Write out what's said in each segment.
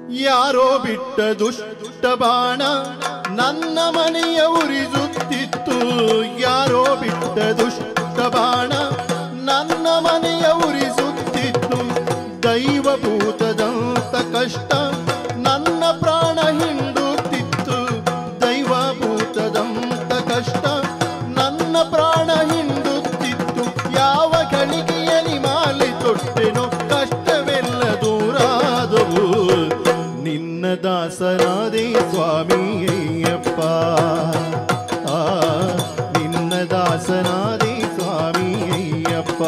ಯಾರೋ ಬಿಟ್ಟ ದುಷ್ಟ ಬಾಣ ನನ್ನ ಮನೆಯ ಉರಿಸುತ್ತಿತ್ತು ಯಾರೋ ಬಿಟ್ಟ ದುಷ್ಟ ಬಾಣ ನನ್ನ ಮನೆಯ ಉರಿಸುತ್ತಿತ್ತು ದೈವಭೂತದಂತ ಕಷ್ಟ ನನ್ನ ಪ್ರಾಣ ಹಿಂಡುತ್ತಿತ್ತು ದೈವಭೂತದಂತ ಕಷ್ಟ ನನ್ನ ಪ್ರಾಣ ಹಿಂಡುತ್ತಿತ್ತು ಯಾವ ಗಳಿಗೆಯಲ್ಲಿ ಮಾಲೆ ತೊಟ್ಟೆನೋ ಕಷ್ಟವೆಲ್ಲ ದೂರಾದವು ನಿನ್ನ ದಾಸನಾದೆ ಸ್ವಾಮಿ ಅಯ್ಯಪ್ಪ ಆ ನಿನ್ನ ದಾಸನಾದೆ ಸ್ವಾಮಿ ಅಯ್ಯಪ್ಪ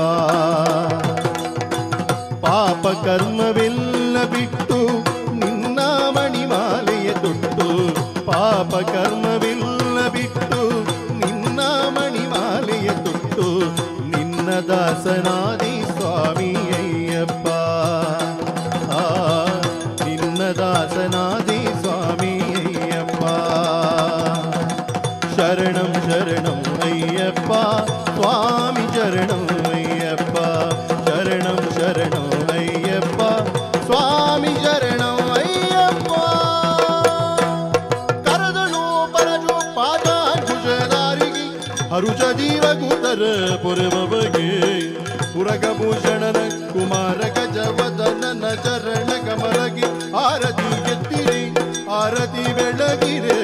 ಪಾಪ ಕರ್ಮವೆಲ್ಲ ಬಿಟ್ಟು ನಿನ್ನ ಮಣಿಮಾಲೆಯ ತೊಟ್ಟು ಪಾಪ ಕರ್ಮವೆಲ್ಲ ಬಿಟ್ಟು ನಿನ್ನ ಮಣಿಮಾಲೆಯ ತೊಟ್ಟು ನಿನ್ನ ದಾಸನಾದಿ ಸ್ವಾಮಿ ಅಯ್ಯಪ್ಪ ಆ ನಿನ್ನ ದಾಸನಾದಿ ಸ್ವಾಮಿ ಅಯ್ಯಪ್ಪ ಶರಣಂ ಶರಣಂ ಅಯ್ಯಪ್ಪ ಸ್ವಾಮಿ ಶರಣಂ ಅಯ್ಯಪ್ಪ ಶರಣಂ ಶರಣಂ ಅಯ್ಯಪ್ಪ ಸ್ವಾಮಿ ಶರಣಂ ಅಯ್ಯಪ್ಪ ಕರದಳು ಪರಜು ಪಾದಾಂಕುಶಧಾರಿಗೆ ಹರುಷ ಜೀವಗುದರ ಪುರವ ಬಗೆ ಪುರಗಭೂಷಣನ ಕುಮಾರ ಗಜವದನನ ಚರಣ ಕಮಲಗಿ ಆರತಿ ಗೆತ್ತಿರಿ ಆರತಿ ಬೆಳಗಿರೆ